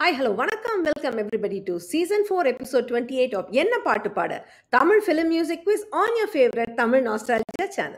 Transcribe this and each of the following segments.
Hi hello வணக்கம் welcome everybody to season four episode twenty eight of என்ன பாட்டு பாட Tamil film music quiz on your favourite Tamil nostalgia channel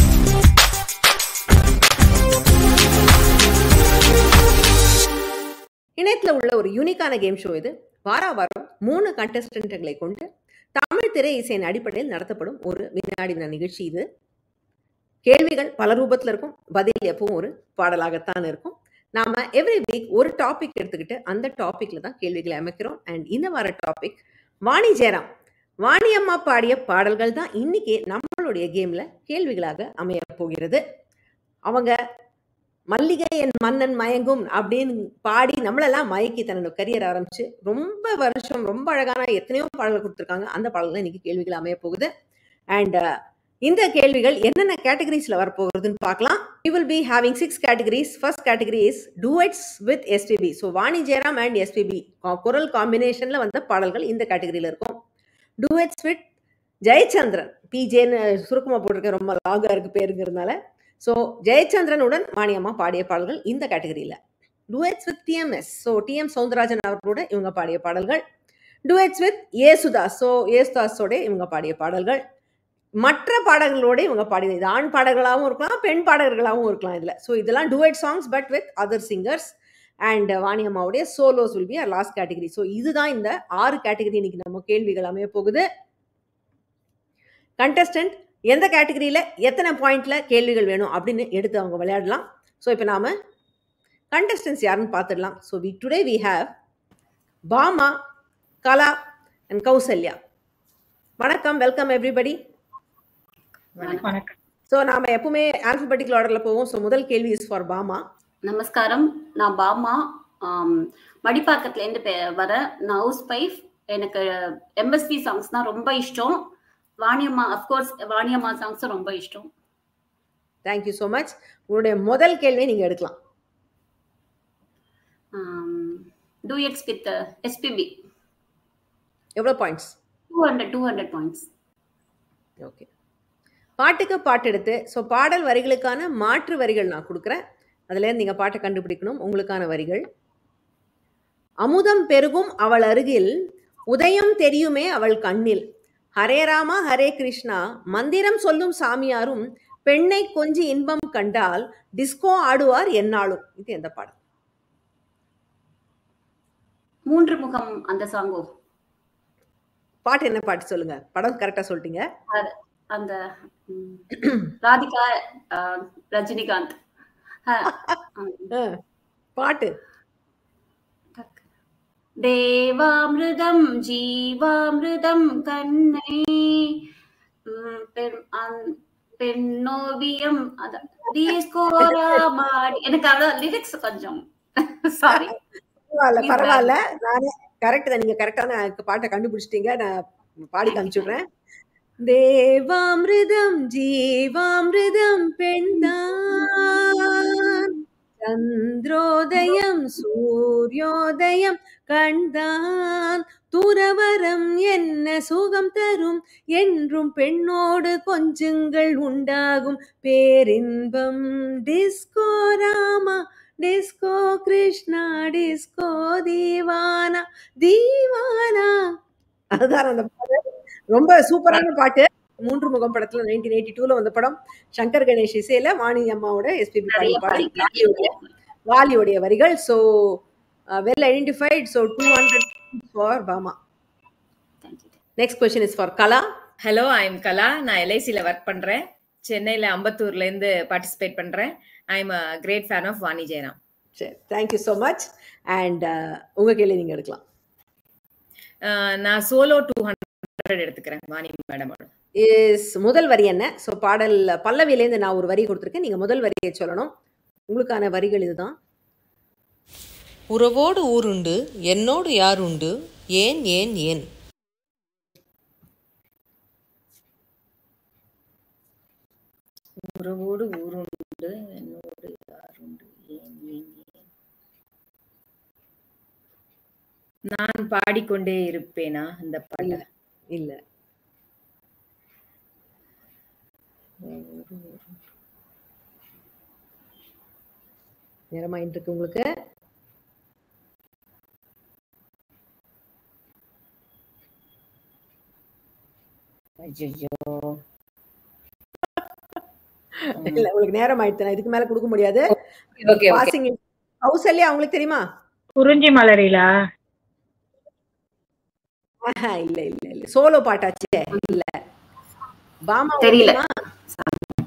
இணையத்தில் உள்ள ஒரு யூனிக்கான கேம் ஷோ இது வார வாரம் மூணு கண்டஸ்டன்ட்களை கொண்டு தமிழ் திரை இசையின் அடிப்படையில் நடத்தப்படும் ஒரு வினாடி வினா நிகழ்ச்சி இது கேள்விகள் பல ரூபத்தில் இருக்கும் பதில் எப்பவும் ஒரு பாடலாகத்தான் இருக்கும் நாம எவ்ரி வீக் ஒரு டாபிக் எடுத்துக்கிட்டு அந்த டாபிக்ல தான் கேள்விகளை அமைக்கிறோம் அண்ட் இந்த வார டாபிக் வாணி ஜெயராம் வாணி அம்மா பாடிய பாடல்கள் தான் இன்னைக்கு நம்மளுடைய கேம்ல கேள்விகளாக அமைய போகிறது அவங்க மல்லிகை என் மன்னன் மயங்கும் அப்படின்னு பாடி நம்மளெல்லாம் மயக்கி தன்னோட கரியர் ஆரம்பிச்சு ரொம்ப வருஷம் ரொம்ப அழகான எத்தனையோ பாடல்கள் கொடுத்துருக்காங்க அந்த பாடல்கள் இன்னைக்கு கேள்விகள் அமைய போகுது அண்ட் இந்த கேள்விகள் என்னென்ன கேட்டகரிஸ்ல வரப்போகுதுன்னு பார்க்கலாம் we will be having six categories first category is duets with SPB so Vani Jayaram and SPB குரல் காம்பினேஷன்ல வந்த பாடல்கள் இந்த கேட்டகரியில இருக்கும் டூஎட்ஸ் வித் ஜெயச்சந்திரன் பிஜேன்னு சுருக்கமாக போட்டிருக்க ரொம்ப லாகா இருக்கு பேருங்கிறதுனால ஸோ ஜெயச்சந்திரனுடன் வாணியம்மா பாடிய பாடல்கள் இந்த கேட்டகரியில் duets with TMS so TM Soundararajan அவர்களோட இவங்க பாடிய பாடல்கள் டூஎட்ஸ் வித் ஏசுதாஸ் ஸோ ஏசுதாஸோட இவங்க பாடிய பாடல்கள் மற்ற பாடல்களோட இவங்க பாடியது இது ஆண் பாடல்களாகவும் இருக்கலாம் பெண் பாடல்களாகவும் இருக்கலாம் இதில் ஸோ இதெல்லாம் duet songs but with other singers and வாணியம்மாவுடைய solos will be last category so இதுதான் இந்த ஆறு கேட்டகரி இன்னைக்கு நம்ம கேள்விகள் அமைய போகுது கண்டஸ்டன்ட் எந்த கேட்டகரியில் எத்தனை பாயிண்ட்ல கேள்விகள் வேணும் அப்படின்னு எடுத்து அவங்க விளையாடலாம் ஸோ இப்போ நாம கண்டஸ்டன்ஸ் யாருன்னு பார்த்துடலாம் so we today we have Bama Kala and Kausalya வணக்கம் வெல்கம் எவ்ரிபடி வணக்கம் ஸோ நாம எப்பவுமே ஆல்பபெட்டிக்கல் ஆர்டரில் போவோம் ஸோ முதல் கேள்வி இஸ் ஃபார் பாமா நமஸ்காரம் நான் பாமா ஆம், மடிப்பாக்கத்துல இருந்து பே- வரேன் நான் ஹவுஸ் ஒய்ஃப் எனக்கு எம்எஸ்பி சாங்ஸ் தான் ரொம்ப இஷ்டம் வாணியம்மா அஃப்கோர்ஸ் வாணியம்மா சாங்ஸும் ரொம்ப இஷ்டம் தேங்க்யூ ஸோ மச் உங்களுடைய முதல் கேள்வியை நீங்கள் எடுக்கலாம் டூஎட்ஸ் வித் எஸ்பிபி எவ்வளோ points two hundred two hundred points okay பாட்டுக்கு பாட்டு எடுத்து ஸோ பாடல் வரிகளுக்கான மாற்று வரிகள் நான் கொடுக்குறேன் அதுலேருந்து நீங்கள் பாட்டை கண்டுபிடிக்கணும் உங்களுக்கான வரிகள் அமுதம் பெருகும் அவள் அருகில் உதயம் தெரியுமே அவள் கண்ணில் ஹரே ராமா ஹரே கிருஷ்ணா மந்திரம் சொல்லும் சாமியாரும் பெண்ணை கொஞ்சி இன்பம் கண்டால் டிஸ்கோ ஆடுவார் என்னாலும் இது எந்த பாடல் மூன்று முகம் அந்த சாங்கோ பாட்டு என்ன பாட்டு சொல்லுங்க படம் கரெக்டாக சொல்லிட்டீங்க அந்த ம், ராதிகா ஆ, ரஜினிகாந்த் ஆ, ஆ, பாட்டு தேவாமிருதம் ஜீவாமிருதம் கண்ணை ம், பெண் அந்- பெண்ணோவியம் அத டிஸ்கோரா மாடி எனக்கு அதான் லிரிக்ஸ் கொஞ்சம் சாரி பரவாயில்ல பரவாயில்ல நானே கரெக்ட் தான் நீங்க கரெக்டான பாட்டை கண்டுபிடிச்சிட்டீங்க நான் பாடி காமிச்சுடுறேன் தேவாமிருதம் ஜீவாமிருதம் பெண்தான் சந்திரோதயம் சூரியோதயம் கண்தான் துறவரம் என்ன சுகம் தரும் என்றும் பெண்ணோடு கொஞ்சங்கள் உண்டாகும் பேரின்பம் disco Rama disco Krishna disco தீவானா தீவானா அதுதான் அந்த பாட்டு ரொம்ப சூப்பரான பாட்டு மூன்று முகம் படத்துல நைன்டீன் எயிட்டி டூல வந்த படம் சங்கர் கணேஷ் இசையில வாணி அம்மாவோட எஸ்பிபி பாடிய பாடல் வாலியுடைய வாலியுடைய வரிகள் so well identified so two hundred for Bama next question is for Kala hello I'm Kala நான் எல்ஐசியில் ஒர்க் பண்ணுறேன் சென்னையில் அம்பத்தூர்லேருந்து பார்ட்டிசிபேட் பண்ணுறேன் I am a great fan of Vani Jayaram சரி தேங்க்யூ ஸோ மச் அண்ட் உங்க கேள்வி நீங்க எடுக்கலாம் அஹ் நான் சோலோ டூ ஹண்ட்ரட் எடுத்துக்கிறேன் வாணி மேடமோட இஸ் முதல் வரி என்ன ஸோ பாடல் பல்லவியிலேருந்து நான் ஒரு வரி கொடுத்துருக்கேன் நீங்கள் முதல் வரியை சொல்லணும் உங்களுக்கான வரிகள் இதுதான் உறவோடு ஊருண்டு என்னோடு யாருண்டு ஏன் ஏன் ஏன் உறவோடு ஊருண்டு என்னோடு யாருண்டு ஏன் ஏன் ஏன் நான் பாடிக்கொண்டே இருப்பேனா இந்த பாடல இல்ல நேரமாயிட்டு இருக்கு உங்களுக்கு ஐயோ இல்ல உங்களுக்கு நேரம் ஆயிடுச்சு நான் இதுக்கு மேல கொடுக்க முடியாது ஓகே ஓகே பாசிங் கௌசல்யா உங்களுக்கு தெரியுமா குறிஞ்சி மலரிலா ஆஹா, இல்ல இல்ல இல்ல சோலோ பாட்டாச்சே இல்ல பாமா உங்களுக்கு தெரியல. தெரியுமா?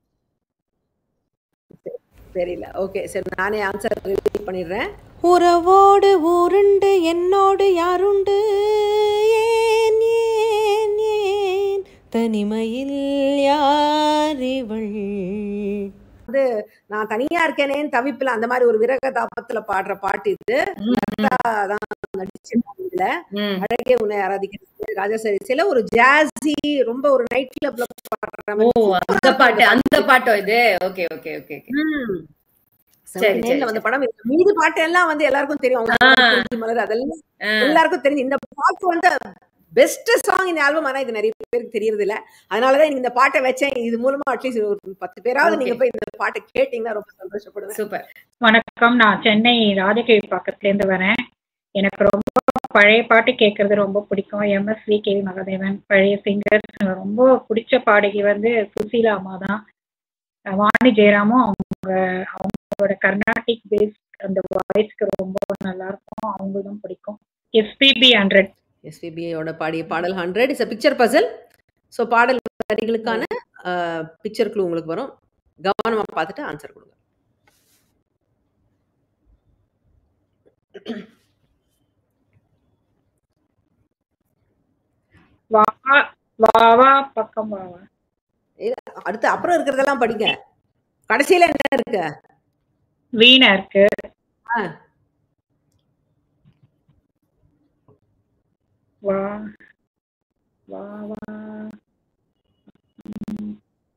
தெரியல ஓகே சரி நானே ஆன்சர் ரிவீல் பண்ணிடுறேன் உறவோடு ஊருண்டு என்னோடு யாருண்டு ஏன் ஏன் ஏன் தனிமையில் யார் இவள் நான் தனியா இருக்கேனேன்னு தவிப்புல அந்த மாதிரி ஒரு விரக தாபத்துல பாடுற பாட்டு இது லதா தான் நடிச்சிருக்காங்க இதுல ம் அழகே உன்னை ஆராதிக்கிறது ராஜாசரி சில ஒரு ஜாஸி ரொம்ப ஒரு நைட் கிளப்ல பாடுற ஓ மாதிரி அந்த பாட்டு அந்த பாட்டோ இது ஓகே ஓகே ஓகே ஓகே ம். சரி, 79 ல சரி, வந்த படம் இது. மீதி பாட்டு எல்லாம் வந்து எல்லாருக்கும் தெரியும் அவங்க ஆ. குறிஞ்சி மலர் அதெல்லாம் எல்லாருக்கும் தெரியும் இந்த பாட்டு வந்து பெஸ்ட் சாங் இந்த ஆல்பம் ஆனா இது நிறைய பேருக்கு தெரியறது இல்ல அதனாலதான் எனக்கு இந்த பாட்டை வச்சேன் இது மூலமா அட்லீஸ்ட் ஒரு பத்து பேராவது நீங்க Okay. போய் இந்த பாட்டை கேட்டீங்கன்னா ரொம்ப சந்தோஷப்படுவேன் சூப்பர் வணக்கம் நான் சென்னை ராஜகிரி பக்கத்துலேருந்து வரேன் எனக்கு ரொம்ப பழைய பாட்டு கேட்கறது ரொம்ப பிடிக்கும் எம்எஸ்வி கே மகாதேவன் பழைய சிங்கர்ஸ் ரொம்ப பிடிச்ச பாடகி வந்து சுசீலா அம்மா தான் வாணி ஜெயராமும் அவங்க அவங்களோட கர்நாடிக் பேஸ் அந்த வாய்ஸ்க்கு ரொம்ப நல்லா இருக்கும் அவங்களும் பிடிக்கும் எஸ்பிபி ஹண்ட்ரட் எஸ்பிபியோட பாடிய பாடல் hundred is picture puzzle so பாடல் வரிகளுக்கான பிக்சர் க்ளூ உங்களுக்கு வரும் கவனமா பார்த்துட்டு ஆன்சர் கொடுங்க வா வா வா பக்கம் வா வா அடுத்து அப்புறம் இருக்கிறதெல்லாம் படிங்க கடைசியில என்ன இருக்கு வீணா இருக்கு ஆ. வா வா வா ம்.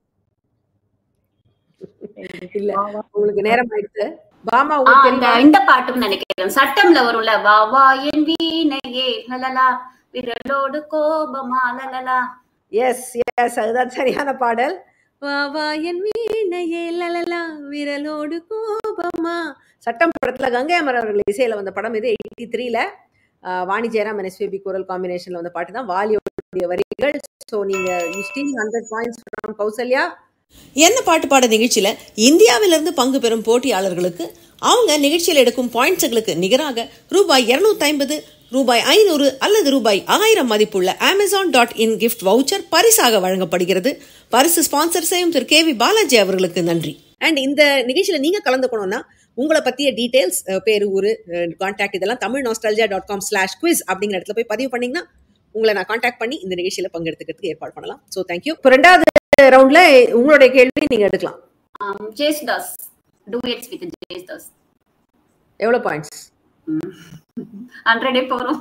இல்ல வா, வா. உங்களுக்கு நேரம் ஆயிடுச்சு பாமா ஆ, உங்களுக்கு அந்த தெரியுமா இந்த பாட்டும் நினைக்கிறேன் சட்டம்ல வரும்ல வா வா என் வீணையே லலலா விரலோடு கோபமா லலலா எஸ் எஸ் அதுதான் சரியான பாடல் வா வா என் வீணையே லலலா விரலோடு கோபமா சட்டம் படத்துல கங்கை அமரன் அவர்கள் இசையில வந்த படம் இது எயிட்டி த்ரீல வாணி ஜெயராம் எஸ்பிபி குரல் காம்பினேஷன்ல வந்த பாட்டு தான் வாலியோடைய வரிகள் ஸோ நீங்க you steal hundred points from Kausalya என்ன பாட்டு பாட நிகழ்ச்சியில இந்தியாவிலிருந்து பங்கு பெறும் போட்டியாளர்களுக்கு அவங்க நிகழ்ச்சியில் எடுக்கும் பாயிண்ட்ஸுகளுக்கு நிகராக ரூபாய் 250 ஐம்பது ரூபாய் ஐநூறு அல்லது ரூபாய் ஆயிரம் மதிப்புள்ள Amazon dot in gift voucher பரிசாக வழங்கப்படுகிறது பரிசு ஸ்பான்சர் செய்யும் திரு கே வி பாலாஜி அவர்களுக்கு நன்றி அண்ட் இந்த நிகழ்ச்சியில நீங்க கலந்துக்கணும்னா உங்களை பத்திய டீடைல்ஸ் பேரு ஊரு கான்டாக்ட் இதெல்லாம் Tamil nostalgia dot com slash quiz அப்படிங்கிற இடத்துல போய் பதிவு பண்ணீங்கன்னா உங்களை நான் கான்டாக்ட் பண்ணி இந்த நிகழ்ச்சியில பங்கெடுத்துக்கிறதுக்கு ஏற்பாடு பண்ணலாம் ஸோ தேங்க்யூ இப்போ ரெண்டாவது ரவுண்ட்ல உங்களுடைய கேள்வி நீங்க எடுக்கலாம் ஜேஸ்தாஸ் டூயட்ஸ் வித் ஜேஸ்தாஸ் எவ்வளவு பாயிண்ட்ஸ் ஹண்ட்ரடே போறோம்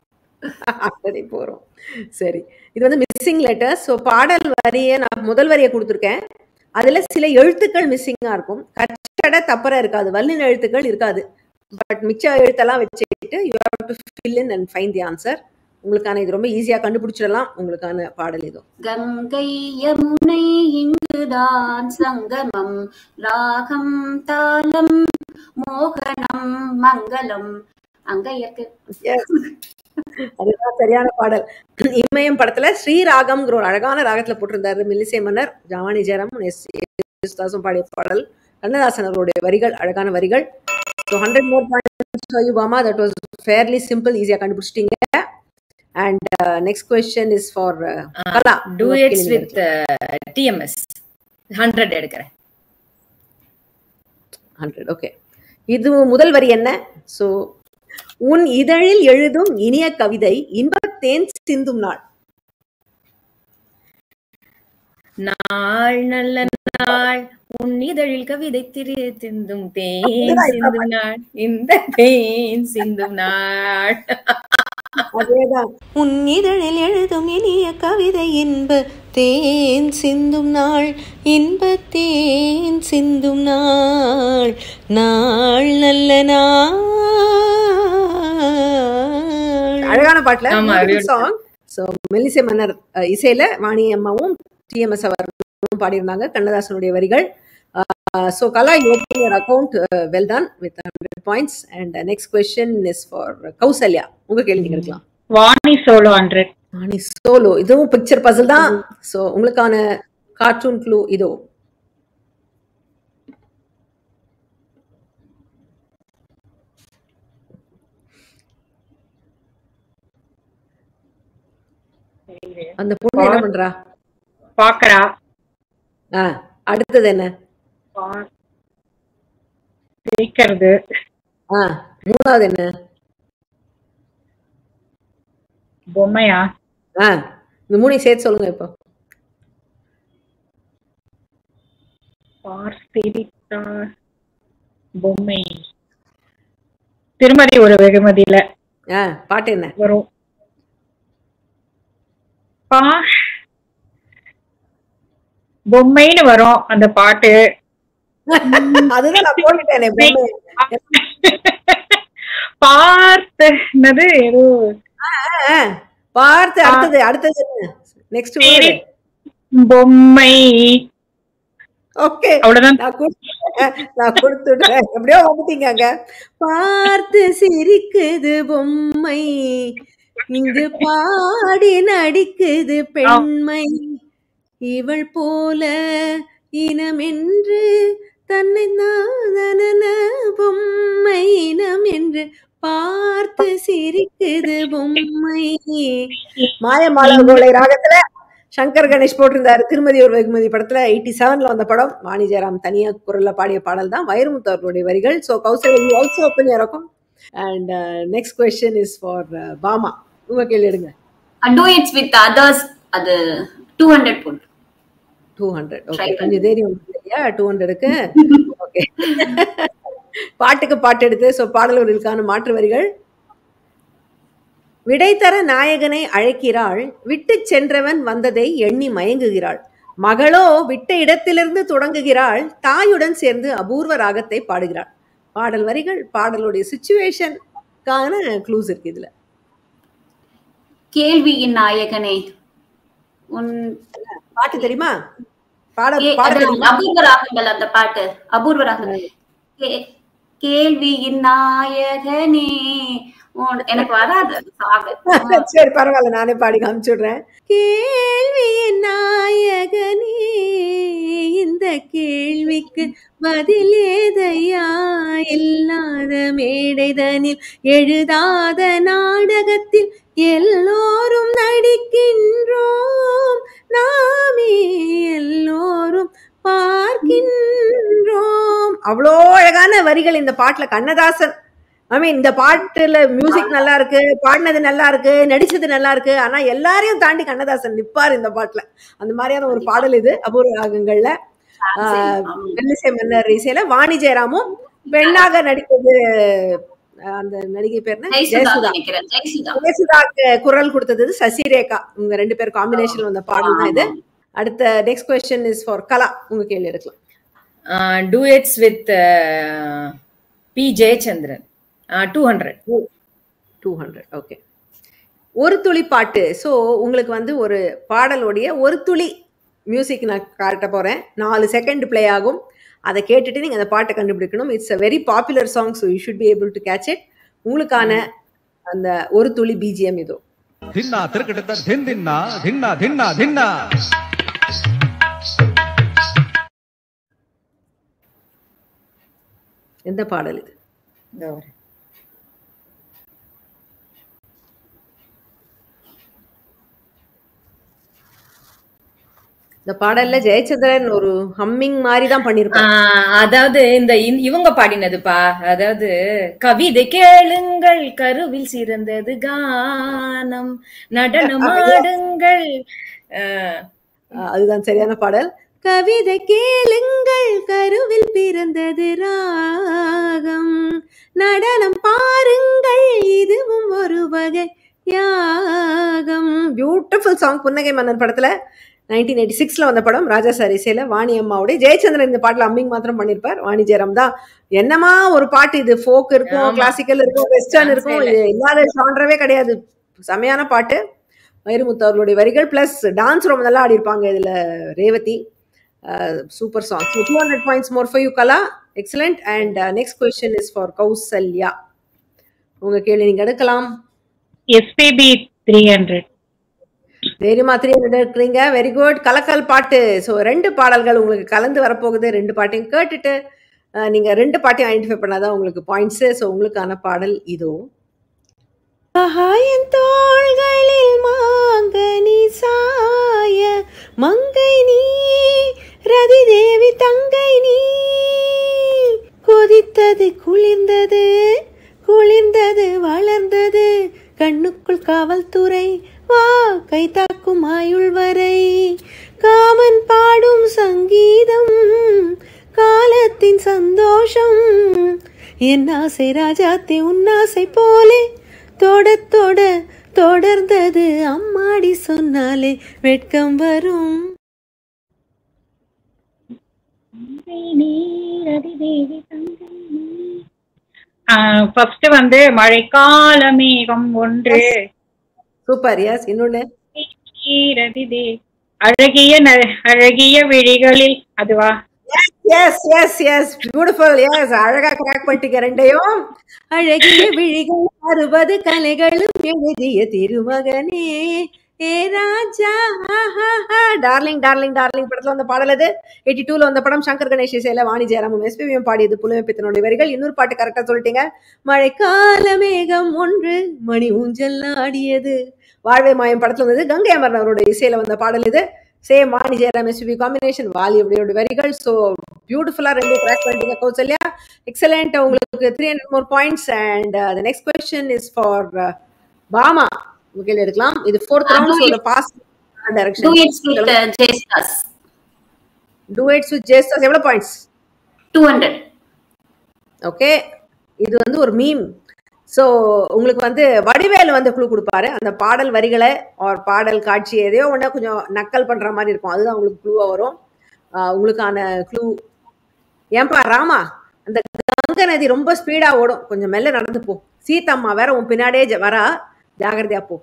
சரி போறோம் சரி இது வந்து மிஸ்ஸிங் லெட்டர் ஸோ பாடல் வரியை நான் முதல் வரியை கொடுத்துருக்கேன் அதுல சில எழுத்துக்கள் மிஸ்ஸிங்கா இருக்கும் கச்சட தப்பற இருக்காது வல்லின எழுத்துக்கள் இருக்காது பட் மிச்ச எழுத்தெல்லாம் வச்சுக்கிட்டு you have to fill in and find the answer உங்களுக்கான இது ரொம்ப ஈஸியா கண்டுபிடிச்சிடலாம் உங்களுக்கான பாடல் இது கங்கை யமுனை இங்குதான் சங்கமம் ராகம் தாளம் மோகனம் மங்களம் அங்க இருக்கு Yes. அதுதான் சரியான பாடல் இமயம் படத்துல ஸ்ரீராகம்ங்கிற ஒரு அழகான ராகத்துல போட்டிருந்தாரு மில்லிசை மன்னர் ஜவானி ஜெயராம் எஸ் தாசும் பாடிய பாடல் கண்ணதாசன் அவருடைய வரிகள் அழகான வரிகள் so hundred more points Bama that was fairly simple ஈஸியா கண்டுபிடிச்சிட்டீங்க and next question is for Kala duets with TMS hundred எடுக்கிறேன் ஹண்ட்ரட் ஓகே இது முதல் வரி என்ன ஸோ உன் இதழில் எழுதும் இனிய கவிதை இன்பத்தேன் சிந்தும் நாள் நாள் நல்ல நாள் உன் இதழில் கவிதை திரு சிந்தும் தேன் அதுதான் இப்ப சிந்தும் நாள் இந்த தேன் சிந்தும் நாள் அதேதான் உன் இதழில் எழுதும் இனிய கவிதை இன்ப தேன் சிந்தும் நாள் இன்ப தேன் சிந்தும் நாள் நாள் நல்ல நாள் அழகான பாட்டுல ஆமா, beautiful. சாங் ஸோ மெல்லிசை மன்னர் அஹ், இசையில வாணி அம்மாவும் டிஎம்எஸ் அவர்களும் பாடியிருந்தாங்க கண்ணதாசனுடைய வரிகள் so Kala you your account well done with hundred points and next question is for Kausalya உங்க கேள்வி நீங்க எடுக்கலாம் Vani solo hundred Vani solo இதுவும் பிக்சர் பசில் தான் ஸோ உங்களுக்கான கார்ட்டூன் க்ளூ இதோ அந்த பொண்ணு என்ன பண்றா பாக்கறா ஆ அடுத்தது என்ன பா- சிரிக்கிறது ஆ மூணாவது என்ன பொம்மையா ஆ இந்த மூணையும் சேர்த்து சொல்லுங்க இப்போ பார் சிரித்தார் பொம்மை திருமதி ஒரு வெகுமதியில ஆ பாட்டு என்ன வரும் பா பொம்மைன்னு வரும் அந்த பாட்டு அதுதான் நான் போட்டுட்டேனே பொம்மை. பார்த்து என்னது ஏதோ ஆ, பார்த்து அடுத்தது அடுத்தது என்ன நெக்ஸ்ட் சரி. பொம்மை ஓகே அவ்வளவுதான் நான் கொடுத்துட்டேன் நான் கொடுத்துடுறேன் எப்படியோ வந்துட்டீங்க அங்க பார்த்து சிரிக்குது பொம்மை இங்கு பாடி நடிக்குது பெண்மை இவள் போல இனமென்று தன்னை நாதன பொம்மை இனம் என்று பார்த்து சிரிக்குது பொம்மை மாயமாளகோலை ராகத்துல சங்கர் கணேஷ் போட்டிருந்தாரு திருமதி ஒரு வெகுமதி படத்துல எயிட்டி செவன்ல வந்த படம் வாணி ஜெயராம் தனியா குரல்ல பாடிய பாடல் தான் வைரமுத்து அவர்களுடைய வரிகள் so Kausal you also open இருக்கும் and next question is for Bama உங்க கேள்வி எடுங்க டூ இட்ஸ் வித் அதர்ஸ் அது டூ ஹண்ட்ரட் போட்டு டூ ஹண்ட்ரட் ஓகே Try கொஞ்சம் தைரியம் இல்லையா டூ ஹண்ட்ரடுக்கு ஓகே பாட்டுக்கு பாட்டு எடுத்து ஸோ பாடல்களுக்கான மாற்று வரிகள் விடைத்தர நாயகனை அழைக்கிறாள் விட்டு சென்றவன் வந்ததை எண்ணி மயங்குகிறாள் மகளோ விட்ட இடத்திலிருந்து தொடங்குகிறாள் தாயுடன் சேர்ந்து அபூர்வ ராகத்தை பாடுகிறாள் பாடல் வரிகள் பாடலுடைய சுச்சுவேஷனுக்கான க்ளூஸ் இருக்கு இதுல கேள்வியின் நாயகனே உன் பாட்டு தெரியுமா பாட கே- பாட அது தெரியுமா அபூர்வ ராகங்கள் அந்த பாட்டு அபூர்வ ராகங்கள் கே- கேள்வியின் நாயகனே உன்- எனக்கு வராது அந்த song. சரி பரவாயில்ல நானே பாடி காமிச்சுடுறேன் கேள்வியின் நாயகனே இந்த கேள்விக்கு பதிலேதையா இல்லாத மேடைதனில் எழுதாத நாடகத்தில் எல்லோரும் நடிக்கின்றோம் நாமே எல்லோரும் பார்க்கின்றோம் அவ்வளோ அழகான வரிகள் இந்த பாட்டுல கண்ணதாசன் ஐ மீன் இந்த பாட்டுல மியூசிக் நல்லா இருக்கு பாடினது நல்லா இருக்கு நடிச்சது நல்லா இருக்கு ஆனா எல்லாரையும் தாண்டி கண்ணதாசன் நிப்பார் இந்த பாட்டுல அந்த மாதிரியான ஒரு பாடல் இது அபூர்வ ராகங்கள்ல ஆஹ், ஆமா. மெல்லிசை மன்னர் இசையில வாணி ஜெயராமும் பெண்ணாக நடித்தது ஆஹ், அந்த நடிகை பேர் என்ன ஜெயசுதா ஜெயசுதா நினைக்கிறேன் ஜெயசுதா ஜெயசுதாக்கு குரல் கொடுத்தது சசிரேகா உங்க ரெண்டு பேர் காம்பினேஷன் வந்த பாடல் தான் இது அடுத்த next question is for Kala உங்க கேள்வி எடுக்கலாம் duets with P Jayachandran two hundred two hundred okay ஒரு துளி பாட்டு ஸோ உங்களுக்கு வந்து ஒரு பாடலுடைய ஒரு துளி மியூசிக் நான் காட்ட போகிறேன் நாலு செகண்ட் ப்ளே ஆகும் அதை கேட்டுட்டு நீங்கள் அந்த பாட்டை கண்டுபிடிக்கணும் it's a very popular song so you should be able to catch it உங்களுக்கான அந்த ஒரு துளி பிஜிஎம் இதோ ಧಿನ್ನ ತಿರುಕಟ ಧಿನ್ ದಿನ್ನ ಧಿನ್ನ ಧಿನ್ನ ಧಿನ್ನ எந்த பாடல் இது இந்த பாடல்ல ஜெயச்சந்திரன் ஒரு ஹம்மிங் மாதிரி தான் பண்ணியிருப்பாங்க ஆஹ் அதாவது இந்த இந்- இவங்க பாடினதுப்பா அதாவது கவிதை கேளுங்கள் கருவில் சிறந்தது கானம் நடனமாடுங்கள் ஆஹ் ஆஹ் அதுதான் சரியான பாடல் கவிதை கேளுங்கள் கருவில் பிறந்தது ராகம் நடனம் பாருங்கள் இதுவும் ஒரு வகை யாகம் பியூட்டிஃபுல் சாங் புன்னகை மன்னன் படத்துல நைன்டீன் எயிட்டி சிக்ஸ்ல வந்த படம் ராஜா சார் இசையில வாணி அம்மாவுடைய ஜெயச்சந்திரன் இந்த பாட்டுல அம்மிங் மாத்திரம் பண்ணியிருப்பார் வாணி ஜெயராம் தான் என்னமா ஒரு பாட்டு இது ஃபோக் இருக்கும் ஆமா. கிளாசிக்கல் இருக்கும் வெஸ்டர்ன் இருக்கும் Dance இது இல்லாத ஜான்றவே கிடையாது செமையான பாட்டு வைரமுத்து அவர்களுடைய வரிகள் பிளஸ் டான்ஸ் ரொம்ப நல்லா ஆடிருப்பாங்க இதுல Revathi super song two hundred points more for you Kala excellent and next question is for Kausalya உங்க கேள்வி நீங்க எடுக்கலாம் எஸ்பிபி த்ரீ ஹண்ட்ரட் தைரியமா த்ரீ ஹண்ட்ரட் இருக்கிறீங்க வெரி குட் கலக்கல் பாட்டு ஸோ ரெண்டு பாடல்கள் உங்களுக்கு கலந்து வரப்போகுது ரெண்டு பாட்டையும் கேட்டுட்டு அஹ், நீங்க ரெண்டு பாட்டையும் ஐடென்டிஃபை பண்ணாதான் உங்களுக்கு பாயிண்ட்ஸ் ஸோ உங்களுக்கான பாடல் இதோ மகாயன் தோள்களில் மாங்கனி சாய மங்கை நீ ரதி தேவி தங்கை நீ கொதித்தது குளிர்ந்தது குளிர்ந்தது வளர்ந்தது கண்ணுக்குள் காவல்துறை வா கை தாக்கும் ஆயுள் வரை காமன் பாடும் சங்கீதம் காலத்தின் சந்தோஷம் என் ஆசை ராஜாத்தி உன்னாசை போலே தொட தொட தொடர்ந்தது அம்மாடி சொன்னாலே வெட்கம் வரும் ஃபர்ஸ்ட் வந்து மழைக்கால மேகம் ஒன்று சூப்பர் எஸ் இன்னொன்னு ஈரதிதே. அழகிய ந- அழகிய விழிகளில் அதுவா yes yes yes beautiful yes அழகா கிராக் பண்ணிட்டீங்க ரெண்டையும் அழகிய விழிகள் அறுபது கலைகளும் எழுதிய திருமகனே ஏ ராஜா டார்லிங் டார்லிங் டார்லிங் படத்துல வந்த பாடல் அது எயிட்டி டூல வந்த படம் சங்கர் கணேஷ் இசையில வாணி ஜெயராமும் எஸ்பிபியும் பாடியது புலமை பித்தனுடைய வரிகள் இன்னொரு பாட்டு கரெக்டா சொல்லிட்டீங்க மழைக்கால மேகம் ஒன்று மணி ஊஞ்சல் ஆடியது வாழ்வை மாயம் படத்துல வந்தது கங்கை அமரன் அவரோட இசையில வந்த பாடல் இது same Vani Jayaram SPB combination Vaali அப்படியோட வரிகள் ஸோ பியூட்டிஃபுல்லா ரெண்டு ட்ராக் பண்ணிட்டீங்க கௌசல்யா எக்ஸலண்ட் உங்களுக்கு three hundred more points and the next question is for Bama உங்க எடுக்கலாம் இது fourth Ah, round do so past direction duets with Yesudas duets with Yesudas எவ்வளவு பாயிண்ட்ஸ் டூ ஹண்ட்ரட் ஓகே இது வந்து ஒரு மீம் ஸோ உங்களுக்கு வந்து வடிவேலு வந்து குழு கொடுப்பாரு அந்த பாடல் வரிகளை ஒரு பாடல் காட்சி எதையோ ஒன்று கொஞ்சம் நக்கல் பண்ற மாதிரி இருக்கும் அதுதான் உங்களுக்கு க்ளூவாக வரும் ஆஹ் உங்களுக்கான க்ளூ ஏன்பா ராமா அந்த கங்கை நதி ரொம்ப ஸ்பீடா ஓடும் கொஞ்சம் மெல்ல நடந்து போ சீத்தம்மா வேற உன் பின்னாடியே ஜ- வரா ஜாகிரதையா போ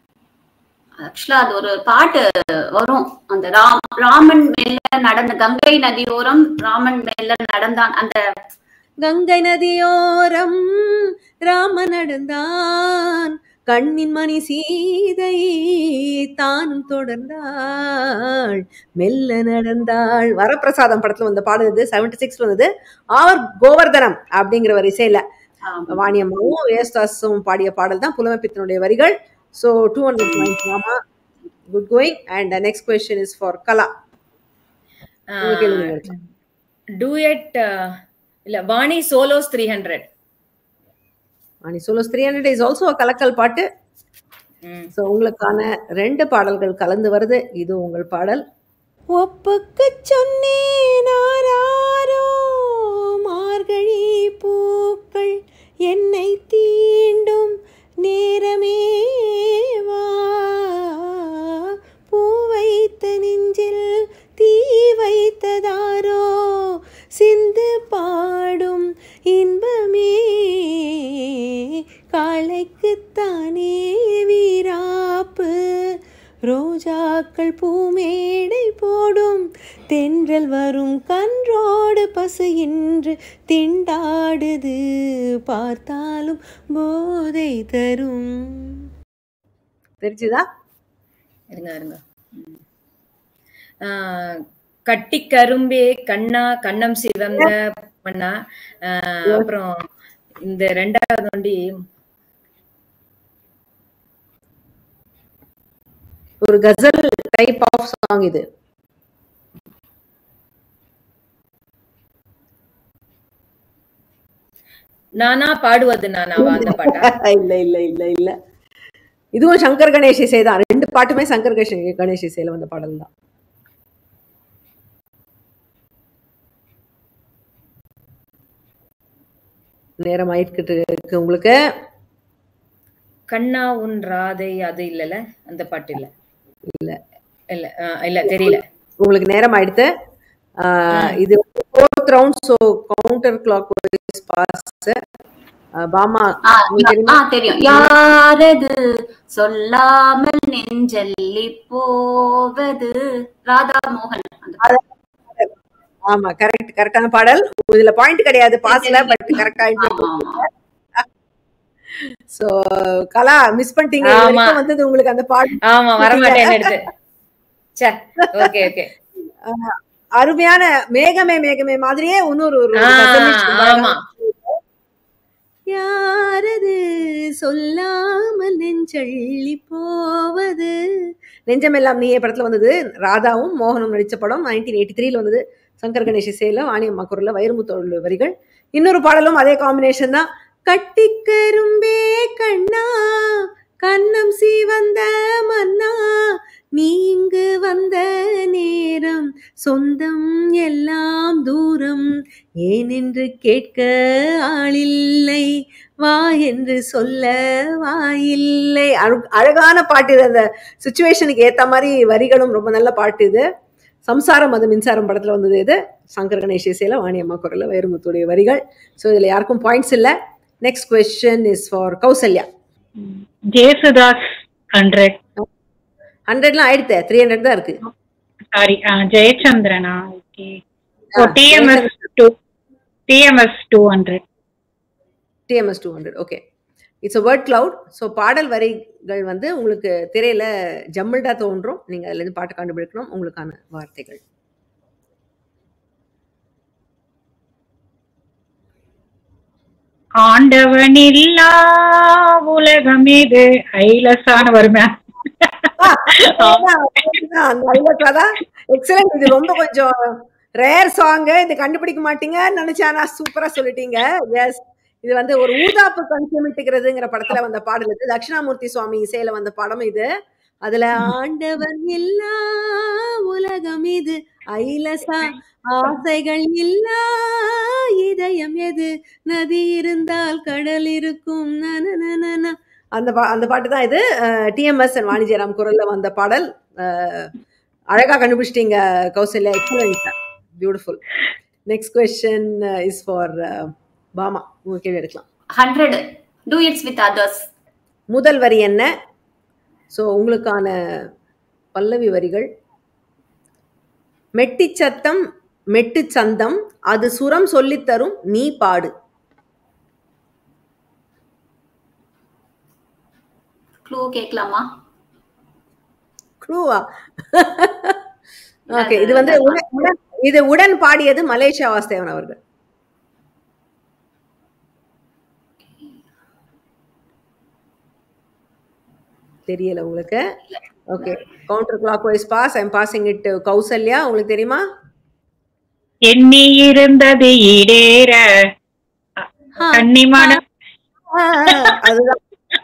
ஆக்சுவலா அது ஒரு பாட்டு வரும் அந்த ராம் ராமன் மேல நடந்த கங்கை நதியோரம் ராமன் மேல நடந்தான் அந்த கங்கை நதியோரம் ராம நடந்தான் கண்ணின் மணி சீதை தானும் தொடர்ந்தாள் மெல்ல நடந்தாள் வரப்பிரசாதம் படத்துல வந்த பாடல் இது செவன்டி சிக்ஸ் வந்தது ஆர் கோவர்தனம் அப்படிங்கிற ஒரு இசையில ஆம், வாணியம்மாவும் ஏஸ்தாஸும் பாடிய பாடல் தான் புலமைப்பித்தனுடைய வரிகள் so two hundred points Bama good going and next question is for Kala உங்க கேள்வி நீங்க எடுக்கலாம். டூயட் இல்ல Vani solos three hundred Vani solos three hundred is also கலக்கல் பாட்டு ஸோ உங்களுக்கான ரெண்டு பாடல்கள் கலந்து வருது இது உங்கள் பாடல் ஒப்புக்கு சொன்னேன் ஆராரோ மார்கழி பூக்கள் என்னை தீண்டும் நேரமே வா பூ வைத்த நெஞ்சில் தீ வைத்ததாரோ சிந்து பாடும் இன்பமே காளைக்குத்தானே வீராப்பு ரோஜாக்கள் பூமேடை போடும் தென்றல் வரும் கன்றோடு பசு என்று திண்டாடுது பார்த்தாலும் போதை தரும் தெரிஞ்சுதா இருங்க இருங்க ம். ஆ, கட்டி கரும்பே கண்ணா கண்ணம் சிவந்த பண்ணா ஆ, அப்புறம் இந்த ரெண்டாவது வண்டி ஒரு கசல் டைப் ஆஃப் சாங் இது நானா பாடுவது நானாவா அந்த பாட்டா இல்ல இல்ல இல்ல இல்ல இதுவும் சங்கர் கணேஷ் இசை தான் ரெண்டு பாட்டுமே சங்கர் கணேஷ் கணேஷ் இசையில வந்த பாடல் தான் நேரம் ஆயிட்டு இருக்கு உங்களுக்கு கண்ணா உன் ராதை அது இல்லல அந்த பாட்டு இல்ல இல்ல இல்ல ஆ, இல்ல தெரியல உங்களுக்கு நேரம் ஆயிடுத்து ஆஹ் இது fourth round so counterclockwise pass Bama ஆ, உங்களுக்கு தெரியுமா? ஆ, தெரியும் யாரது சொல்லாமல் நெஞ்சல்லி போவது ராதா மோகன் அந்த ஆமா கரெக்ட் கரெக்டான பாடல் இதுல பாயிண்ட் கிடையாது பாஸ்ல பட் கரெக்டா ஆமா, ஆமா. சோ கலா மிஸ் பண்ணிட்டீங்க இது ஆமா. வரைக்கும் வந்தது உங்களுக்கு அந்த பாட்டு ஆமா வரமாட்டேன்னு எடுத்து சே ஓகே ஓகே அருமையான மேகமே மேகமே மாதிரியே இன்னொரு ஒரு ஆ, definition ஆமா யாரது சொல்லாமல் நெஞ்சள்ளி போவது நெஞ்சமெல்லாம் நீயே படத்துல வந்தது ராதாவும் மோகனும் நடிச்ச படம் நைன்டீன் எயிட்டி த்ரீல வந்தது சங்கர் கணேஷ் இசையில வாணியம்மா குரல்ல வைரமுத்தோடு வரிகள் இன்னொரு பாடலும் அதே காம்பினேஷன் தான் கட்டிக்கரும்பே கண்ணா கண்ணம் சீவந்த மன்னா நீங்கு வந்த நேரம் சொந்தம் எல்லாம் தூரம் ஏனென்று கேட்க ஆளில்லை வா என்று சொல்ல வாயில்லை அழு- அழகான பாட்டு இது அந்த சுச்சுவேஷனுக்கு ஏத்த மாதிரி வரிகளும் ரொம்ப நல்ல பாட்டு இது சம்சாரம் அது மின்சாரம் படத்துல வந்தது இது சங்கர் கணேஷ் இசையில வாணியம்மா குரல்ல வைரமுத்துடைய வரிகள் ஸோ இதுல யாருக்கும் பாயிண்ட்ஸ் இல்ல next question is for Kausalya Yesudas hundred ஹண்ட்ரட்லாம் ஆயிடுத்தே த்ரீ ஹண்ட்ரட் தான் இருக்கு சாரி ஜெயச்சந்திரனா ஓகே ஆ, TMS two TMS two hundred TMS two hundred okay it's a word cloud so பாடல் வரிகள் வந்து உங்களுக்கு திரையில ஜம்மிள்டா தோன்றும் நீங்க அதுல இருந்து பாட்டு கண்டுபிடிக்கணும் உங்களுக்கான வார்த்தைகள் ஆண்டவன் இல்லா உலகம் இது ஐலசான வருமே எக்ஸலன்ட் இது ரொம்ப கொஞ்சம் ரேர் சாங் இது கண்டுபிடிக்க மாட்டீங்கன்னு நினைச்சா நான் சூப்பரா சொல்லிட்டீங்க எஸ் இது வந்து ஒரு ஊதாப்பு கண்சிமிட்டுகிறதுங்கிற படத்துல வந்த பாடல் இது தட்சிணாமூர்த்தி சுவாமி இசையில வந்த படம் இது அதுல ஆண்டவன் இல்லா உலகம் இது ஐலசா ஆசைகள் இல்லா இதயம் எது நதி இருந்தால் கடல் இருக்கும் நனனனன. அந்த பா அந்த பாட்டு தான் இது டிஎம்எஸ் அண்ட் வாணிஜயராம் குரல்ல வந்த பாடல் அஹ், அழகா கண்டுபிடிச்சிட்டீங்க Kausalya excellent beautiful next question is for Bama உங்க கேள்வி எடுக்கலாம் hundred duets with others முதல் வரி என்ன ஸோ உங்களுக்கான பல்லவி வரிகள் மெட்டிச் சத்தம் மெட்டு சந்தம் அது சுரம் சொல்லித் தரும் நீ பாடு க்ளூ கேட்கலாமா க்ளூவா ஓகே இது வந்து உடன் உடன்- இது உடன் பாடியது மலேசியா வாஸ்தேவன் அவர்கள் தெரியல உங்களுக்கு okay counterclockwise pass I'm passing it Kausalya உங்களுக்கு தெரியுமா எண்ணி இருந்தது ஈடேற கன்னிமான ஆ, அதுதான்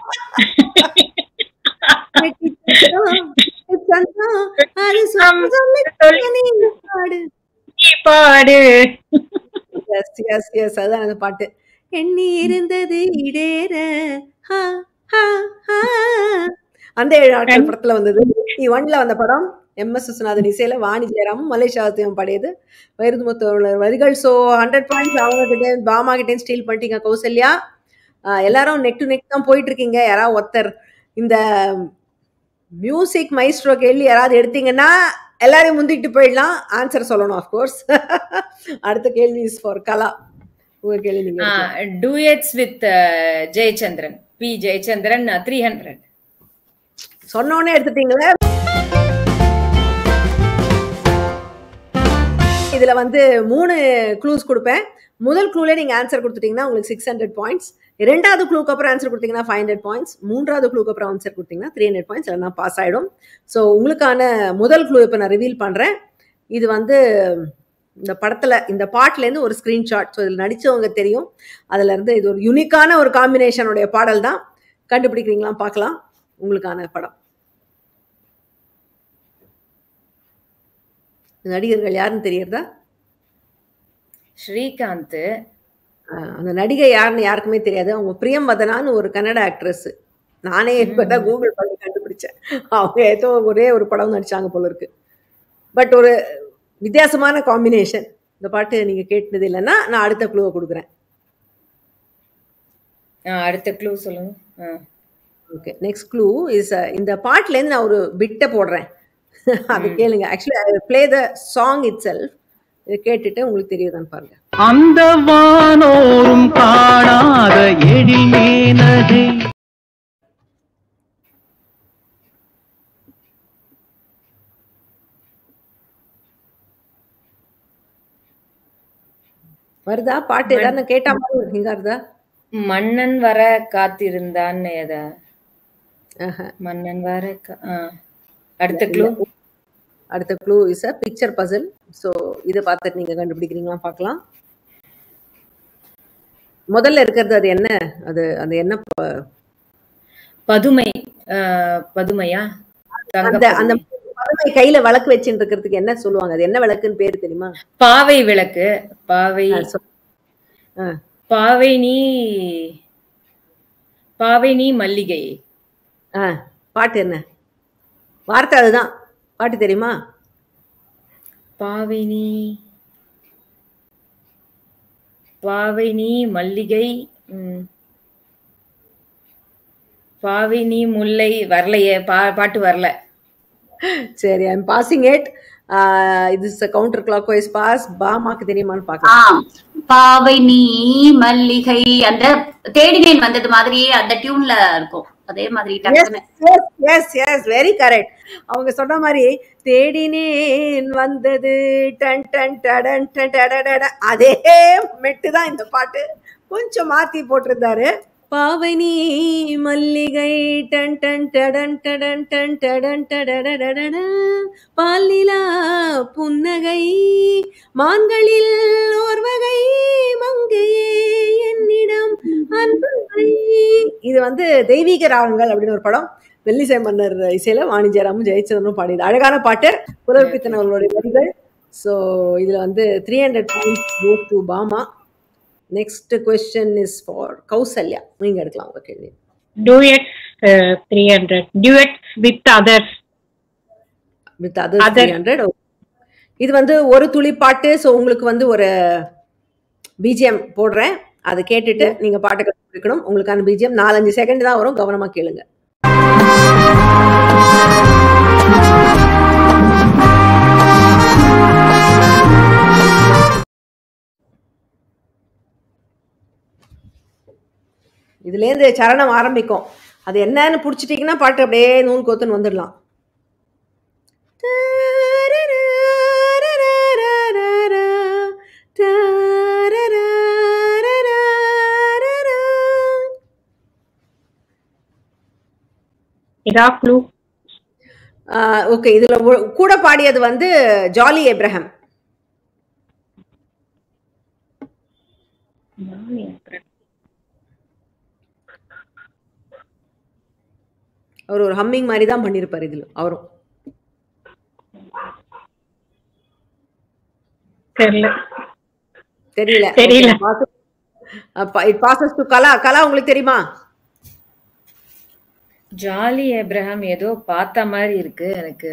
அது சொல்லி சொல்லி நீ பாடு நீ பாடு எஸ் எஸ் எஸ் அதான் அந்த பாட்டு எண்ணி இருந்தது இடேற ஹா, ஹா, ஹா. அந்த ஏழு நாட்கள் படத்துல வந்தது நீ ஒன்ல வந்த படம் எம் எஸ் விஸ்வநாதன் இசையில வாணி ஜெயராமும் மலேசியாவத்தையும் பாடியது வைரதுமுத்து வரிகள் ஸோ ஹண்ட்ரட் பாயிண்ட்ஸ் அவங்க கிட்ட பாமா கிட்டே ஸ்டீல் பண்ணிட்டீங்க கௌசல்யா ஆஹ் எல்லாரும் நெக் டு நெக் தான் போயிட்டு இருக்கீங்க யாராவது ஒருத்தர் இந்த மியூசிக் மைஸ்ட்ரோ கேள்வி யாராவது எடுத்தீங்கன்னா எல்லாரையும் முந்திட்டு போயிடலாம் ஆன்சர் சொல்லணும் ஆஃப்கோர்ஸ் அடுத்த கேள்வி இஸ் ஃபார் கலா உங்க கேள்வி நீங்க எடுக்கலாம். Duets with Jayachandran P Jayachandran three hundred சொன்ன உடனே எடுத்துட்டீங்களே இதுல வந்து மூணு க்ளூஸ் கொடுப்பேன் முதல் க்ளூல நீங்க ஆன்சர் கொடுத்துட்டீங்கன்னா உங்களுக்கு சிக்ஸ் ஹண்ட்ரட் பாயிண்ட்ஸ் ரெண்டாவது க்ளூக்கு அப்புறம் ஆன்சர் கொடுத்தீங்கன்னா ஃபைவ் ஹண்ட்ரட் பாயிண்ட்ஸ் மூன்றாவது க்ளூக்கு அப்புறம் ஆன்சர் கொடுத்தீங்கன்னா த்ரீ ஹண்ட்ரட் பாயிண்ட்ஸ் இல்லைனா பாஸ் ஆயிடும் ஸோ உங்களுக்கான முதல் க்ளூ இப்போ நான் ரிவீல் பண்றேன் இது வந்து இந்த படத்துல இந்த பாட்டுல இருந்து ஒரு ஸ்கிரீன்ஷாட் ஸோ இதில் நடிச்சவங்க தெரியும் அதுல இருந்து இது ஒரு யுனிக்கான ஒரு காம்பினேஷனுடைய பாடல் தான் கண்டுபிடிக்கிறீங்களா பார்க்கலாம் உங்களுக்கான படம் நடிகர்கள் யாருன்னு தெரியறதா ஸ்ரீகாந்த் ஆஹ் அந்த நடிகை யாருன்னு யாருக்குமே தெரியாது அவங்க பிரியம் வதனான்னு ஒரு கன்னட ஆக்ட்ரஸ் நானே இப்பதான் கூகுள் பண்ணி கண்டுபிடிச்சேன் அவங்க ஏதோ ஒரே ஒரு படம் நடிச்சாங்க போல இருக்கு பட் ஒரு வித்தியாசமான காம்பினேஷன் இந்த பாட்டு நீங்க கேட்டது இல்லைன்னா நான் அடுத்த க்ளூவை கொடுக்குறேன் அடுத்த க்ளூ சொல்லுங்க ஆ. ஓகே நெக்ஸ்ட் க்ளூ இஸ் இந்த பாட்டுலேருந்து நான் ஒரு பிட்டை போடுறேன் அது கேளுங்க actually play the song itself இதை கேட்டுட்டு உங்களுக்கு தெரியுதான்னு பாருங்க அந்த வானோரும் காணாத எழில்மேனகை வருதா பாட்டு ஏதாவது கேட்டா மாதிரி இங்க வருதா மன்னன் வர காத்திருந்தான்னு எதா ஆஹா. மன்னன் வர கா- ஆ. அடுத்த க்ளூ அடுத்த clue is a picture puzzle so இதை பார்த்துட்டு நீங்க கண்டுபிடிக்கிறீங்களா பார்க்கலாம் முதல்ல இருக்கிறது அது என்ன அது அது என்ன ப- பதுமை ஆ, பதுமையா தங்க அந்த அந்த பதுமை. பறவை கையில விளக்கு வச்சுட்டு இருக்கிறதுக்கு என்ன சொல்லுவாங்க அது என்ன விளக்குன்னு பேரு தெரியுமா பாவை விளக்கு பாவை ஆ, சொல். ஆ, பாவை நீ பாவை நீ மல்லிகை ஆ, பாட்டு என்ன வார்த்தை அதுதான் பாட்டு தெரியுமா பாவை நீ பாவை நீ மல்லிகை ம். பாவை நீ முல்லை வரலையே பா பாட்டு வரல சரி ஐம் பாசிங் இட் இது கவுண்டர் கிளாக் வைஸ் பாஸ் பாமாக்கு தெரியுமான்னு பார்க்கலாம் ஆம் பாவை நீ மல்லிகை அந்த தேடினேன் வந்தது மாதிரியே அந்த டியூன்ல இருக்கும் அதே மாதிரி டக்குன்னு எஸ் எஸ் வெரி கரெக்ட் அவங்க சொன்ன மாதிரி தேடினேன் வந்தது டன் டன் டடன் டன் டடடட. அதே மெட்டு தான் இந்த பாட்டு கொஞ்சம் மாத்தி போட்டிருந்தாரு பாவனி மல்லிகை டன் டன் டடன் டடன் டன் டடன் டடடடடட. பாலிலா புன்னகை மான்களில் ஓர் வகை மங்கையே என்னிடம் அன்பு வை. இது வந்து தெய்வீக ராகங்கள் அப்படின்னு ஒரு படம் வெள்ளிசை மன்னர் இசையில வாணிஜராமும் ஜெயச்சந்திரனும் பாடியது அழகான பாட்டு புலர்பித்தன் அவர்களுடைய வரிகள் ஸோ இதுல வந்து three hundred points go to Bama next question is for Kausalya நீங்க எடுக்கலாம் உங்க கேள்வி duets uh, 300 duets with others with other Other. Three hundred இது வந்து ஒரு துளி பாட்டு ஸோ உங்களுக்கு வந்து ஒரு பிஜிஎம் போடுறேன் அதை கேட்டுட்டு நீங்க பாட்டு கற்றுக்கணும் உங்களுக்கான பிஜிஎம் நாலஞ்சு செகண்ட் தான் வரும் கவனமா கேளுங்க இதுலேருந்து சரணம் ஆரம்பிக்கும் அது என்னன்னு பிடிச்சிட்டிங்கன்னா பாட்டு அப்படியே நூல் கோத்துன்னு வந்துடலாம் இதா க்ளூ ஓகே இதுல ஒ- கூட பாடியது வந்து ஜாலி ஏப்ரஹாம் அவர் ஒரு ஹம்மிங் மாதிரி தான் பண்ணியிருப்பார் இதுல அவரும் தெரியல தெரியல தெரியல. It passes to Kala Kala உங்களுக்கு தெரியுமா ஜாலி ஏப்ரஹாம் ஏதோ பார்த்த மாதிரி இருக்கு எனக்கு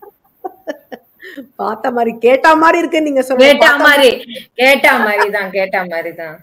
பார்த்த மாதிரி கேட்ட மாதிரி இருக்கு நீங்க சொல்லுங்க கேட்ட மாதிரி கேட்ட மாதிரி தான் கேட்ட மாதிரி தான்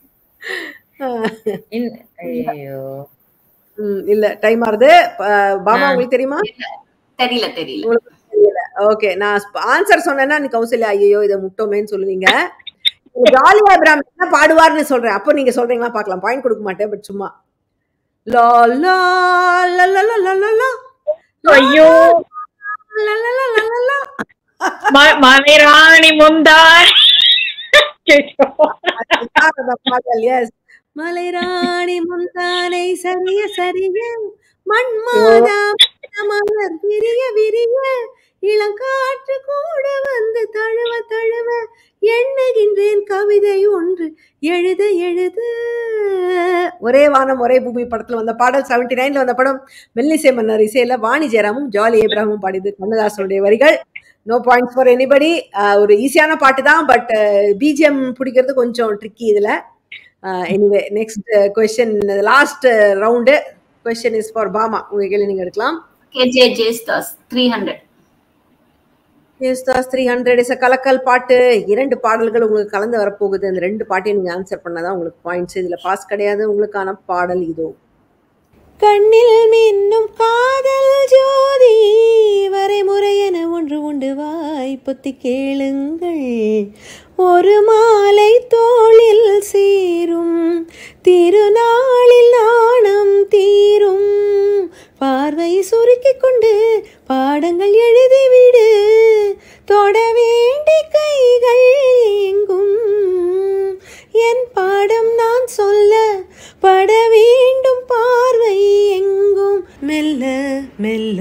ஐயோ ம், இல்ல டைம் ஆறுது ப- பாமா உங்களுக்கு தெரியுமா தெரியல தெரியல உங்களுக்கு தெரியல ஓகே நான் ஆன்சர் சொன்னேன்னா நீ கௌசல்யா ஐயோ இதை முட்டோமேன்னு சொல்லுவீங்க ஜாலி அபிராம் என்ன பாடுவார்னு சொல்றேன் அப்போ நீங்க சொல்றீங்களா பார்க்கலாம் பாயிண்ட் கொடுக்க மாட்டேன் பட் சும்மா லா லா லா லா லா லா லா லா ஐயோ லா லா லா லா லா லா. ம- மலைராணி முந்தாய் ஐயோ. அதுதான் அந்த பாடல் எஸ் மலைராணி முந்தானை சரிய சரிய மண்மாதா மலர் விரிய விரிய இளங்காற்று கூட வந்து தழுவ தழுவ எண்ணுகின்றேன் கவிதை ஒன்று எழுத எழுத ஒரே வானம் ஒரே பூமி படத்துல வந்த பாடல் செவன்டி நைன்ல வந்த படம் மெல்லிசை மன்னர் இசையில வாணி ஜெயராமும் ஜாலி ஏப்ராமும் பாடியது கண்ணதாசனுடைய வரிகள் நோ பாயிண்ட்ஸ் ஃபார் எனிபடி ஒரு ஈஸியான பாட்டு தான் பட் பிஜிஎம் பிடிக்கிறது கொஞ்சம் ட்ரிக்கி இதுல anyway next question last round question is for Bama உங்க கேள்வி நீங்க எடுக்கலாம் KJ Yesudas three hundred Yesudas three hundred is கலக்கல் பாட்டு இரண்டு பாடல்கள் உங்களுக்கு கலந்து வரப்போகுது அந்த ரெண்டு பாட்டையும் நீங்க ஆன்சர் பண்ணாதான் உங்களுக்கு பாயிண்ட்ஸ் இதுல பாஸ் கிடையாது உங்களுக்கான பாடல் இதோ கண்ணில் மின்னும் காதல் ஜோதி வரைமுறை என ஒன்று உண்டு வாய் பொத்தி கேளுங்கள் ஒரு மாலை தோளில் சேரும் திருநாளில் நாணம் தீரும் பார்வை சுருக்கிக் கொண்டு பாடங்கள் எழுதிவிடு தொட வேண்டி கைகள் எங்கும் என் பாடம் நான் சொல்ல பட வேண்டும் பார்வை எங்கும் மெல்ல மெல்ல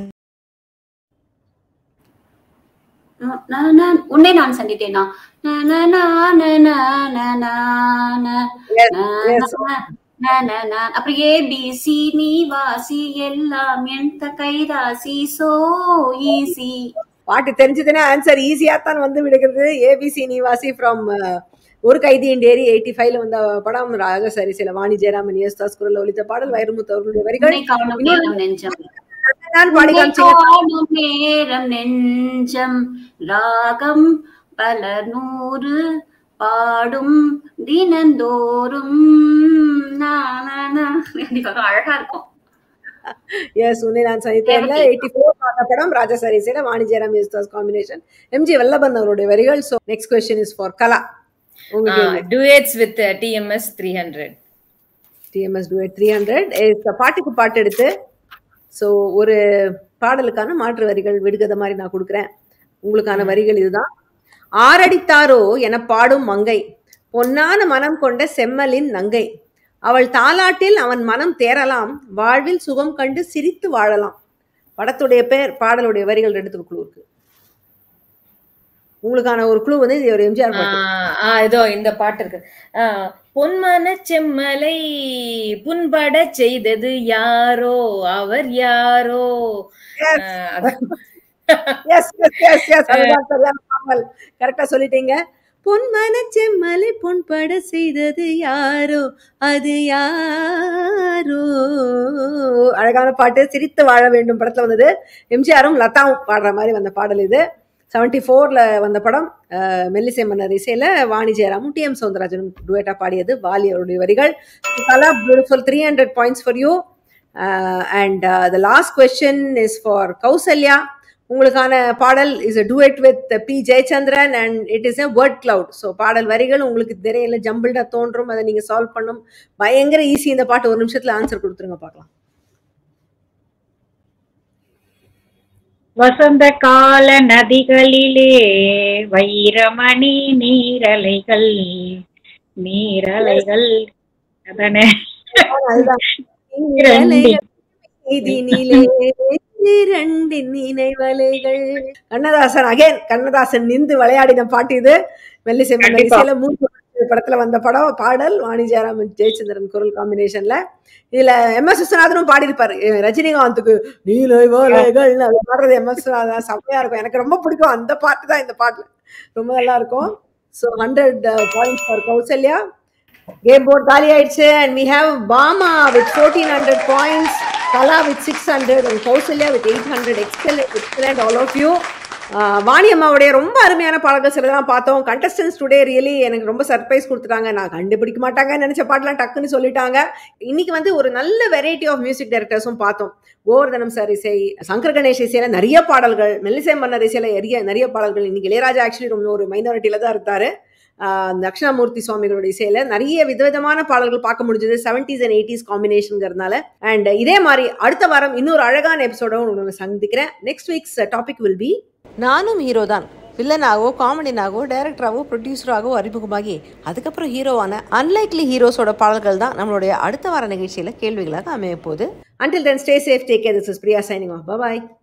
நான் நான் உன்னை நான் சந்தித்தேனா நா, நா, நா, நா, நா, நா, நா, நா, Yes, நா, yes. நா, நா, நா, நா. அப்புறம் ஏ பி சி நீ வாசி எல்லாம் என் கைராசி சோ ஈசி பாட்டு தெரிஞ்சதுன்னா ஆன்சர் ஈஸியா தான் வந்து விடுகிறது ஏபிசி நிவாசி ஃப்ரம் ஒரு கைதி டேரி எயிட்டி ஃபைவ்ல வந்த படம் ராஜசாரி சில வாணி ஜெயராமன் யேசுதாஸ் குரல் ஒலித்த பாடல் வைரமுத்து அவர்களுடைய வரிகள் உன்னை காணும் நேரம் நெஞ்சம் நான் பாடி உன்னை காமிச்சேன் காணும் நேரம் நெஞ்சம் ராகம் பல நூறு பாடும் தினந்தோறும் நா, நா, நா. எனக்கு அது அழகா இருக்கும் எஸ் உன்னை நான் சந்தித்தேன்ல எயிட்டி ஃபோர் பார்த்த படம் ராஜசாரி சில வாணி ஜெயராம் யேசுதாஸ் காம்பினேஷன் எம்ஜி வல்லபன் அவருடைய வரிகள் so next question is for Kala உங்களுக்கு duets with uh, TMS 300. TMS duet three hundred பாட்டுக்கு பாட்டு எடுத்து ஸோ ஒரு பாடலுக்கான மாற்று வரிகள் விடுகதை மாதிரி நான் கொடுக்குறேன் உங்களுக்கான வரிகள் இதுதான் ஆரடித்தாரோ என பாடும் மங்கை பொன்னான மனம் கொண்ட செம்மலின் நங்கை அவள் தாலாட்டில் அவன் மனம் தேரலாம் வாழ்வில் சுகம் கண்டு சிரித்து வாழலாம் படத்துடைய பேர் பாடலுடைய வரிகள் ரெண்டுத்துக்கு குழு இருக்கு உங்களுக்கான ஒரு குழு வந்து இது ஒரு எம்ஜிஆர் பாட்டு ஆஹ் ஆஹ் இதோ இந்த பாட்டு இருக்கு ஆஹ் பொன்மன செம்மலை புண்பட செய்தது யாரோ அவர் யாரோ ஆஹ் அது- எஸ் எஸ் எஸ் எஸ் அதுதான் சரியான பாடல் கரெக்டா சொல்லிட்டீங்க பொன்மன செம்மலை பொன்பட செய்தது யாரோ அது யாரோ அழகான பாட்டு சிரித்து வாழ வேண்டும் படத்துல வந்தது எம்ஜிஆரும் லதாவும் பாடுற மாதிரி வந்த பாடல் இது செவன்டி ஃபோர்ல வந்த படம் அஹ், மெல்லிசை மன்னர் இசையில வாணி ஜெயராமும் டி எம் சௌந்தரராஜனும் டுவேட்டா பாடியது வாலி அவருடைய வரிகள் Kala beautiful three hundred points for you and the last question is for Kausalya உங்களுக்கான பாடல் is a duet with P Jayachandran and it is a word cloud so பாடல் வரிகள் உங்களுக்கு தெரியல ஜம்பிள்டா தோன்றும் அதை நீங்க சால்வ் பண்ணும் பயங்கர ஈஸி இந்த பாட்டு ஒரு நிமிஷத்துல ஆன்சர் கொடுத்துருங்க பார்க்கலாம் வசந்த கால நதிகளிலே வைரமணி நீரலைகள் நீரலைகள் அதானே அதுதான் நீதினிலே இரண்டின் நினைவலைகள் கண்ணதாசன் அகைன் கண்ணதாசன் நின்று விளையாடின பாட்டு இது மெல்லிசை மன்னர் கண்டிப்பா. இசையில மூன்று படத்துல வந்த படம் பாடல் வாணி ஜெயராமன் ஜெயச்சந்திரன் குரல் காம்பினேஷன்ல இதுல எம் எஸ் விஸ்வநாதனும் பாடியிருப்பாரு அஹ் ரஜினிகாந்துக்கு நீலை வாழைகள் அது பாடுறது எம் எஸ் விஸ்வநாதன் செம்மையா இருக்கும் எனக்கு ரொம்ப பிடிக்கும் அந்த பாட்டு தான் இந்த பாட்டுல ரொம்ப நல்லா இருக்கும் so hundred points for Kausalya game board காலி ஆயிடுச்சு and we have Bama with fourteen hundred points Kala with six hundred and Kausalya with eight hundred excellent excellent all of you Vani அம்மாவுடைய ரொம்ப அருமையான பாடல்கள் சிலதான் பார்த்தோம் கண்டஸ்டன்ஸ் டுடே ரியலி எனக்கு ரொம்ப சர்ப்ரைஸ் கொடுத்துட்டாங்க நான் கண்டுபிடிக்க மாட்டாங்கன்னு நினைச்ச பாட்டெல்லாம் டக்குன்னு சொல்லிட்டாங்க இன்னைக்கு வந்து ஒரு நல்ல வெரைட்டி ஆஃப் மியூசிக் டைரக்டர்ஸும் பார்த்தோம் கோவர்தனம் சார் இசை சங்கர் கணேஷ் இசையில நிறைய பாடல்கள் மெல்லிசை மன்னர் இசையில நிறைய நிறைய பாடல்கள் இன்னைக்கு இளையராஜா ஆக்சுவலி ரொம்ப ஒரு மைனாரிட்டியில தான் இருந்தாரு ஆஹ் தட்சிணாமூர்த்தி சுவாமிகளோட இசையில நிறைய விதவிதமான பாடல்கள் பார்க்க முடிஞ்சது செவன்டிஸ் அண்ட் எயிட்டிஸ் காம்பினேஷன்ங்கிறதுனால அண்ட் இதே மாதிரி அடுத்த வாரம் இன்னொரு அழகான எபிசோட உங்களை சந்திக்கிறேன் next week's topic will be நானும் ஹீரோ தான் வில்லனாகவோ காமெடினாகவோ டைரக்டராகவோ ப்ரொடியூசராகவோ அறிமுகமாகி அதுக்கப்புறம் ஹீரோவான அன்லைக்லி ஹீரோஸோட பாடல்கள் தான் நம்மளுடைய அடுத்த வார நிகழ்ச்சியில கேள்விகளாக அமைய போகுது until then stay safe take this is Priya signing off bye